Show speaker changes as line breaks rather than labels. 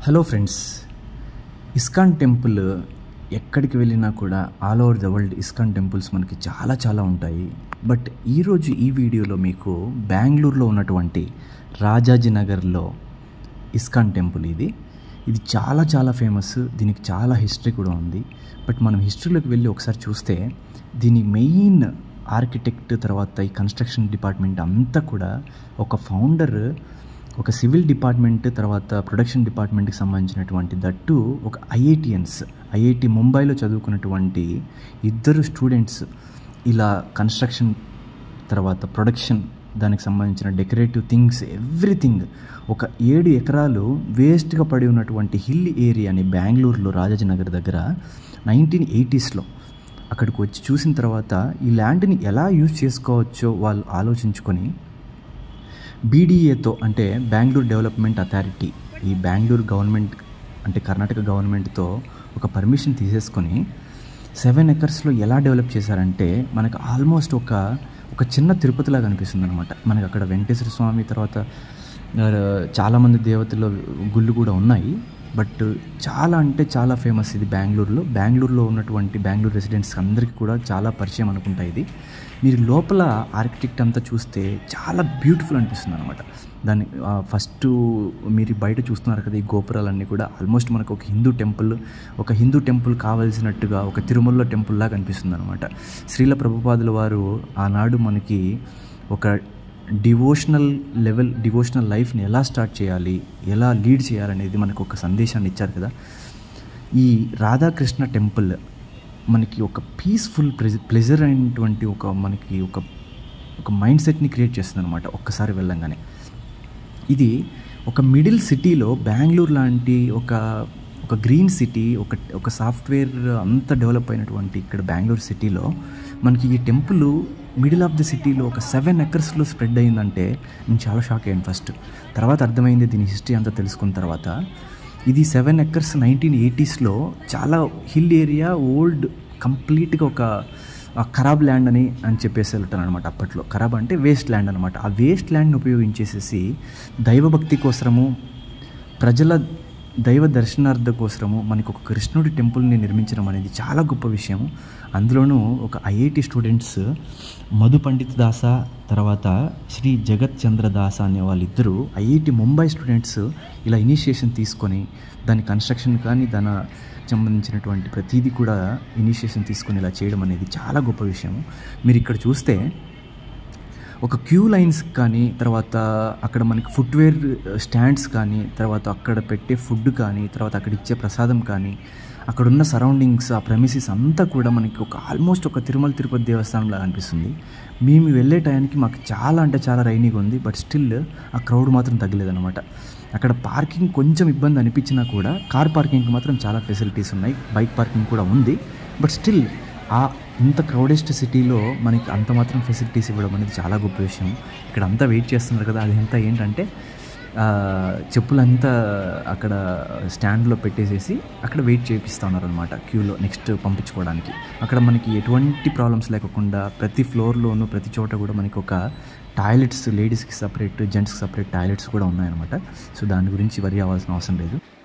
hello friends ISKCON temple ఎక్కడికి వెళ్ళినా కూడా all over the world ISKCON temples మనకి చాలా చాలా ఉంటాయి బట్ ఈరోజు ఈ వీడియోలో మీకు బెంగళూరులో ఉన్నటువంటి రాజాజీ నగర్లో ఇస్కాన్ టెంపుల్ ఇది ఇది చాలా చాలా ఫేమస్ దీనికి చాలా హిస్టరీ కూడా ఉంది బట్ మనం హిస్టరీలోకి వెళ్ళి ఒకసారి చూస్తే దీని మెయిన్ ఆర్కిటెక్ట్ తర్వాత ఈ కన్స్ట్రక్షన్ డిపార్ట్మెంట్ అంతా కూడా ఒక ఫౌండర్ ఒక సివిల్ డిపార్ట్మెంట్ తర్వాత ప్రొడక్షన్ డిపార్ట్మెంట్కి సంబంధించినటువంటి దట్టు ఒక ఐఐటియన్స్ ఐఐటి ముంబైలో చదువుకున్నటువంటి ఇద్దరు స్టూడెంట్స్ ఇలా కన్స్ట్రక్షన్ తర్వాత ప్రొడక్షన్ దానికి సంబంధించిన డెకరేటివ్ థింగ్స్ ఎవ్రీథింగ్ ఒక ఏడు ఎకరాలు వేస్ట్గా పడి ఉన్నటువంటి హిల్ ఏరియాని బెంగళూరులో రాజాజీనగర్ దగ్గర నైన్టీన్ ఎయిటీస్లో అక్కడికి వచ్చి చూసిన తర్వాత ఈ ల్యాండ్ని ఎలా యూజ్ చేసుకోవచ్చో వాళ్ళు ఆలోచించుకొని బీడీఏతో అంటే బెంగళూరు డెవలప్మెంట్ అథారిటీ ఈ బెంగళూరు గవర్నమెంట్ అంటే కర్ణాటక గవర్నమెంట్తో ఒక పర్మిషన్ తీసేసుకొని సెవెన్ ఎకర్స్లో ఎలా డెవలప్ చేశారంటే మనకు ఆల్మోస్ట్ ఒక ఒక చిన్న తిరుపతిలాగా అనిపిస్తుంది అనమాట మనకి అక్కడ వెంకటేశ్వర స్వామి తర్వాత ఆ, చాలామంది దేవతల గుళ్ళు కూడా ఉన్నాయి బట్ చాలా అంటే చాలా ఫేమస్ ఇది బెంగళూరులో బెంగళూరులో ఉన్నటువంటి బెంగళూరు రెసిడెంట్స్ అందరికీ కూడా చాలా పరిచయం అనుకుంటా ఇది మీరు లోపల ఆర్కిటెక్ట్ అంతా చూస్తే చాలా బ్యూటిఫుల్ అనిపిస్తుంది అనమాట దాన్ని ఫస్ట్ మీరు బయట చూస్తున్నారు కదా ఈ గోపురాలన్నీ కూడా ఆల్మోస్ట్ మనకు ఒక హిందూ టెంపుల్ ఒక హిందూ టెంపుల్ కావాల్సినట్టుగా ఒక తిరుమలలో టెంపుల్ లాగా అనిపిస్తుంది అనమాట శ్రీల ప్రభుపాదుల వారు ఆనాడు మనకి ఒక డివోషనల్ లెవెల్ డివోషనల్ లైఫ్ని ఎలా స్టార్ట్ చేయాలి ఎలా లీడ్ చేయాలనేది మనకు ఒక సందేశాన్ని ఇచ్చారు కదా ఈ రాధాకృష్ణ టెంపుల్ మనకి ఒక పీస్ఫుల్ ప్లెజర్ అయినటువంటి ఒక మనకి ఒక ఒక మైండ్ సెట్ని క్రియేట్ చేస్తుంది అనమాట ఒక్కసారి వెళ్ళంగానే ఇది ఒక మిడిల్ సిటీలో బెంగళూరు లాంటి ఒక ఒక గ్రీన్ సిటీ ఒక ఒక సాఫ్ట్వేర్ అంత డెవలప్ అయినటువంటి ఇక్కడ బెంగళూరు సిటీలో మనకి ఈ టెంపుల్ మిడిల్ ఆఫ్ ది సిటీలో ఒక సెవెన్ ఎకర్స్లో స్ప్రెడ్ అయిందంటే నేను చాలా షాక్ అయ్యాను ఫస్ట్ తర్వాత అర్థమైంది దీని హిస్టరీ అంతా తెలుసుకున్న తర్వాత ఇది సెవెన్ ఎకర్స్ నైన్టీన్ ఎయిటీస్లో చాలా హిల్ ఏరియా ఓల్డ్ కంప్లీట్గా ఒక ఆ ఖరాబ్ ల్యాండ్ అని అని చెప్పేసి వెళ్తాను అనమాట అప్పట్లో ఖరాబ్ అంటే వేస్ట్ ల్యాండ్ అనమాట ఆ వేస్ట్ ల్యాండ్ని ఉపయోగించేసేసి దైవభక్తి కోసము ప్రజల దైవ దర్శనార్థ కోసము మనకు ఒక కృష్ణుడి టెంపుల్ని నిర్మించడం అనేది చాలా గొప్ప విషయం అందులోనూ ఒక ఐఐటి స్టూడెంట్స్ మధు పండిత్ దాస తర్వాత శ్రీ జగత్ చంద్ర దాస అనే వాళ్ళిద్దరూ ఐఐటి ముంబై స్టూడెంట్స్ ఇలా ఇనిషియేషన్ తీసుకొని దాని కన్స్ట్రక్షన్ కానీ దాని సంబంధించినటువంటి ప్రతిదీ కూడా ఇనిషియేషన్ తీసుకొని ఇలా చేయడం అనేది చాలా గొప్ప విషయం మీరు ఇక్కడ చూస్తే ఒక క్యూ లైన్స్ కానీ తర్వాత అక్కడ మనకి ఫుట్వేర్ స్టాండ్స్ కానీ తర్వాత అక్కడ పెట్టే ఫుడ్ కానీ తర్వాత అక్కడ ఇచ్చే ప్రసాదం కానీ అక్కడ ఉన్న సరౌండింగ్స్ ఆ ప్రెమిసిస్ అంతా కూడా మనకి ఒక ఆల్మోస్ట్ ఒక తిరుమల తిరుపతి దేవస్థానం లాగా అనిపిస్తుంది మేము వెళ్ళే టైంకి మాకు చాలా అంటే చాలా రైనీగా ఉంది బట్ స్టిల్ ఆ క్రౌడ్ మాత్రం తగ్గలేదన్నమాట అక్కడ పార్కింగ్ కొంచెం ఇబ్బంది అనిపించినా కూడా కార్ పార్కింగ్కి మాత్రం చాలా ఫెసిలిటీస్ ఉన్నాయి బైక్ పార్కింగ్ కూడా ఉంది బట్ స్టిల్ ఆ ఇంత క్రౌడెస్ట్ సిటీలో మనకి అంత మాత్రం ఫెసిలిటీస్ ఇవ్వడం అనేది చాలా గొప్ప విషయం ఇక్కడ అంతా వెయిట్ చేస్తున్నారు కదా అది అంతా ఏంటంటే ఆ, చెప్పులంతా అక్కడ స్టాండ్లో పెట్టేసేసి అక్కడ వెయిట్ చేపిస్తూ ఉన్నారనమాట క్యూలో నెక్స్ట్ పంపించుకోవడానికి అక్కడ మనకి ఎటువంటి ప్రాబ్లమ్స్ లేకుండా ప్రతి ఫ్లోర్లోనూ ప్రతి చోట కూడా మనకి ఒక టాయిలెట్స్ లేడీస్కి సపరేట్ జెంట్స్కి సపరేట్ టాయిలెట్స్ కూడా ఉన్నాయన్నమాట సో దాని గురించి వరి అవ్వాల్సిన అవసరం లేదు